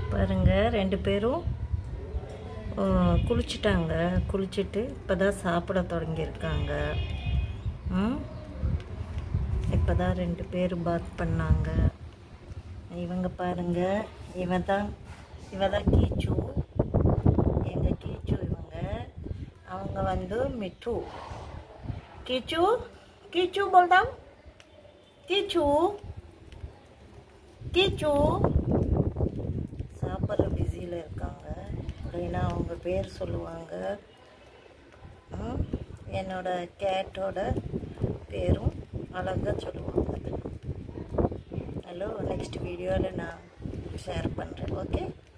பாருங்க ரெண்டு பேரும் அஹ், குளிச்சிட்டாங்க குளிச்சுட்டு இப்போ தான் சாப்பிட தொடங்கியிருக்காங்க ம் இப்போ தான் ரெண்டு பேரும் பாத் பண்ணாங்க இவங்க பாருங்க இவன் தான் இவ தான் கீச்சு எங்கள் கீச்சு இவங்க அவங்க வந்து மிட்டு கீச்சு கீச்சு போல்தான் கீச்சு கீச்சு சாப்பிட்ற பிஸியில் இருக்காங்க அப்படின்னா அவங்க பேர் சொல்லுவாங்க ம், என்னோட கேட்டோட பேரும் அழகாக சொல்லுவாங்க ஹலோ நெக்ஸ்ட் வீடியோவில் நான் ஷேர் பண்ணுறேன் ஓகே